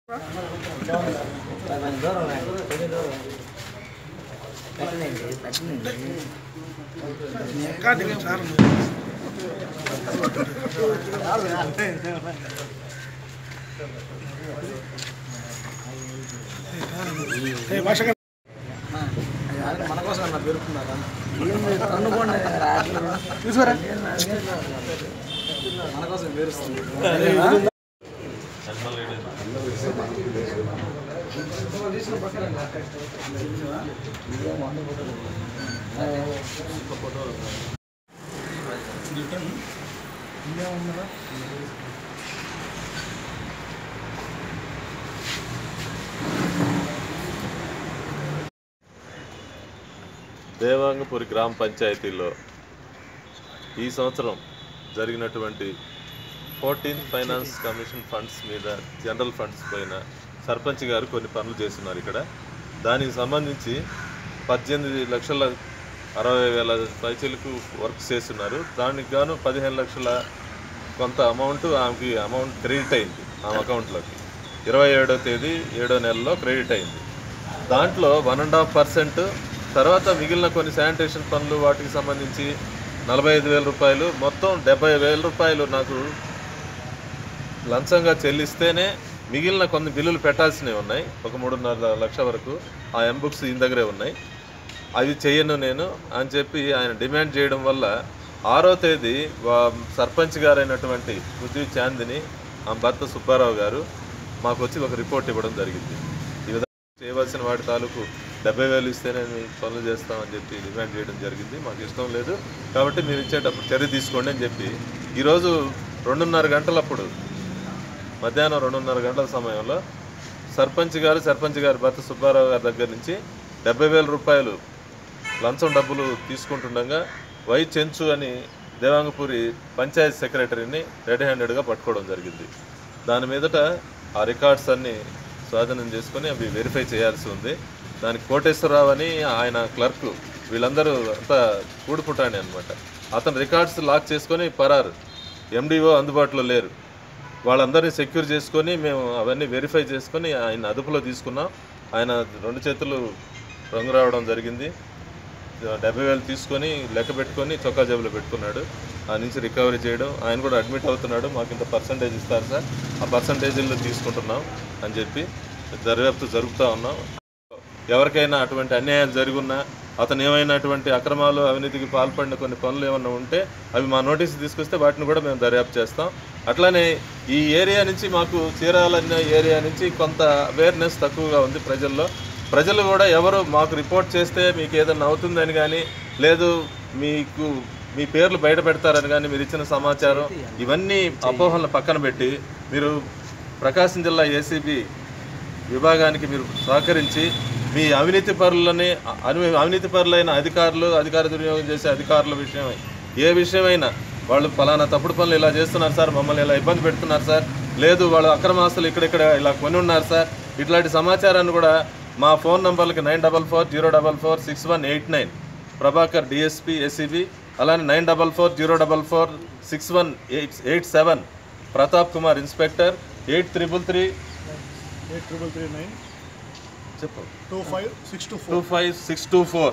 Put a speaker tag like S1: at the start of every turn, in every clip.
S1: మన కోసం అన్న పెరుగుతున్నారా మన కోసం పేరుస్తుంది
S2: దేవాంగపురి గ్రామ పంచాయతీలో ఈ సంవత్సరం జరిగినటువంటి ఫోర్టీన్త్ ఫైనాన్స్ కమిషన్ ఫండ్స్ మీద జనరల్ ఫండ్స్ పైన సర్పంచ్ గారు కొన్ని పనులు చేస్తున్నారు ఇక్కడ దానికి సంబంధించి పద్దెనిమిది లక్షల అరవై వేల పైచలకు వర్క్ చేస్తున్నారు దానికి గాను పదిహేను లక్షల కొంత అమౌంట్ ఆమెకి అమౌంట్ క్రెడిట్ అయింది ఆమె అకౌంట్లోకి ఇరవై ఏడో తేదీ ఏడో నెలలో క్రెడిట్ అయింది దాంట్లో వన్ అండ్ హాఫ్ పర్సెంట్ తర్వాత మిగిలిన కొన్ని శానిటేషన్ పనులు వాటికి సంబంధించి నలభై ఐదు వేల రూపాయలు మొత్తం డెబ్బై వేల రూపాయలు నాకు లంచంగా చెల్లిస్తేనే మిగిలిన కొన్ని బిల్లులు పెట్టాల్సినవి ఉన్నాయి ఒక మూడున్నర లక్ష వరకు ఆ ఎంబుక్స్ ఈయన దగ్గరే ఉన్నాయి అవి చేయను నేను అని చెప్పి ఆయన డిమాండ్ చేయడం వల్ల ఆరో తేదీ వా- సర్పంచ్ గారైనటువంటి పృథ్వీ చాందిని ఆ భర్త సుబ్బారావు గారు మాకు వచ్చి ఒక రిపోర్ట్ ఇవ్వడం జరిగింది ఈ విధంగా చేయవలసిన వాటి తాలూకు డెబ్బై వేలు ఇస్తేనే మేము పనులు చేస్తామని చెప్పి డిమాండ్ చేయడం జరిగింది మాకు ఇష్టం లేదు కాబట్టి మీరు ఇచ్చేటప్పుడు చర్య తీసుకోండి అని చెప్పి ఈరోజు రెండున్నర గంటలప్పుడు మధ్యాహ్నం రెండున్నర గంటల సమయంలో సర్పంచ్ గారు సర్పంచ్ గారి భర్త సుబ్బారావు గారి దగ్గర నుంచి డెబ్బై వేల రూపాయలు లంచం డబ్బులు తీసుకుంటుండగా వై చెంచు అని దేవాంగపూరి పంచాయత్ సెక్రటరీని రెడ్ హ్యాండెడ్గా పట్టుకోవడం జరిగింది దాని మీదట ఆ రికార్డ్స్ అన్ని స్వాధీనం చేసుకొని అవి వెరిఫై చేయాల్సి ఉంది దానికి కోటేశ్వరరావు అని ఆయన క్లర్క్ వీళ్ళందరూ అంతా కూడుపుటాని అనమాట అతను రికార్డ్స్ లాక్ చేసుకొని పరారు ఎండిఓ అందుబాటులో లేరు వాళ్ళందరినీ సెక్యూర్ చేసుకొని మేము అవన్నీ వెరిఫై చేసుకొని ఆయన అదుపులో తీసుకున్నాం ఆయన రెండు చేతులు రంగు రావడం జరిగింది డెబ్బై వేలు తీసుకొని లెక్క పెట్టుకొని చొక్కా జేబులో పెట్టుకున్నాడు ఆ నుంచి రికవరీ చేయడం ఆయన కూడా అడ్మిట్ అవుతున్నాడు మాకు ఇంత పర్సంటేజ్ ఇస్తారు సార్ ఆ పర్సంటేజీల్లో తీసుకుంటున్నాం అని చెప్పి దర్యాప్తు జరుపుతూ ఉన్నాం ఎవరికైనా అటువంటి అన్యాయాలు జరుగున్నా అతను ఏమైనటువంటి అక్రమాలు అవినీతికి పాల్పడిన కొన్ని పనులు ఏమన్నా ఉంటే అవి మా నోటీస్ తీసుకొస్తే వాటిని కూడా మేము దర్యాప్తు చేస్తాం అట్లానే ఈ ఏరియా నుంచి మాకు చీరాలన్న ఏరియా నుంచి కొంత అవేర్నెస్ తక్కువగా ఉంది ప్రజల్లో ప్రజలు కూడా ఎవరు మాకు రిపోర్ట్ చేస్తే మీకు ఏదైనా అవుతుందని కానీ లేదు మీకు మీ పేర్లు బయట పెడతారని కానీ మీరు ఇచ్చిన సమాచారం ఇవన్నీ అపోహలను పక్కన పెట్టి మీరు ప్రకాశం జిల్లా ఏసీబీ విభాగానికి మీరు సహకరించి మీ అవినీతి పరులని అను అవినీతి పరులైన అధికారులు అధికార దుర్వినియోగం చేసే అధికారుల విషయమై ఏ విషయమైనా వాళ్ళు ఫలానా తప్పుడు పనులు ఇలా చేస్తున్నారు సార్ మమ్మల్ని ఇలా ఇబ్బంది పెడుతున్నారు సార్ లేదు వాళ్ళు అక్రమాస్తులు ఇక్కడిక్కడ ఇలా కొని ఉన్నారు సార్ ఇట్లాంటి సమాచారాన్ని కూడా మా ఫోన్ నంబర్లకి nine double four zero double four six one eight nine Prabhakar DSP SCB అలానే nine double four zero double four six one eight eight seven Pratap Kumar inspector eight triple three
S3: eight triple three nine
S2: చెప్పు
S3: two five six two
S2: two
S3: four
S2: five six two four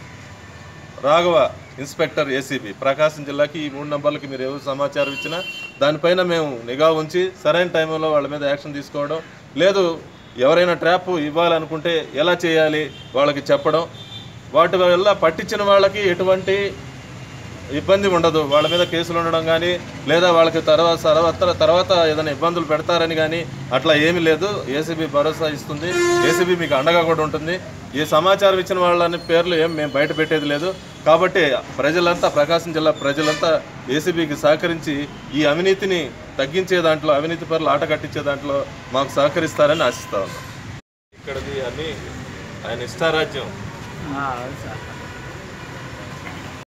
S2: Raghava inspector ACB Prakasam జిల్లాకి ఈ మూడు నంబర్లకి మీరు ఎవరు సమాచారం ఇచ్చినా దానిపైన మేము నిఘా ఉంచి సరైన టైంలో వాళ్ళ మీద యాక్షన్ తీసుకోవడం లేదు ఎవరైనా ట్రాప్ ఇవ్వాలనుకుంటే ఎలా చేయాలి వాళ్ళకి చెప్పడం వాటి వల్ల పట్టించిన వాళ్ళకి ఎటువంటి ఇబ్బంది ఉండదు వాళ్ళ మీద కేసులు ఉండడం కానీ లేదా వాళ్ళకి తర్వాత తర్వాత తర్వాత ఏదైనా ఇబ్బందులు పెడతారని కానీ అట్లా ఏమీ లేదు ఏసీబీ భరోసా ఇస్తుంది ఏసీబీ మీకు అండగా కూడా ఉంటుంది ఈ సమాచారం ఇచ్చిన వాళ్ళని పేర్లు ఏం మేము బయట పెట్టేది లేదు కాబట్టి ప్రజలంతా ప్రకాశం జిల్లా ప్రజలంతా ఏసీబీకి సహకరించి ఈ అవినీతిని తగ్గించే దాంట్లో అవినీతి పరులు ఆట కట్టించే దాంట్లో మాకు సహకరిస్తారని ఆశిస్తా ఉన్నాం ఇక్కడది అన్ని ఆయన ఇష్టారాజ్యం
S1: అవును సార్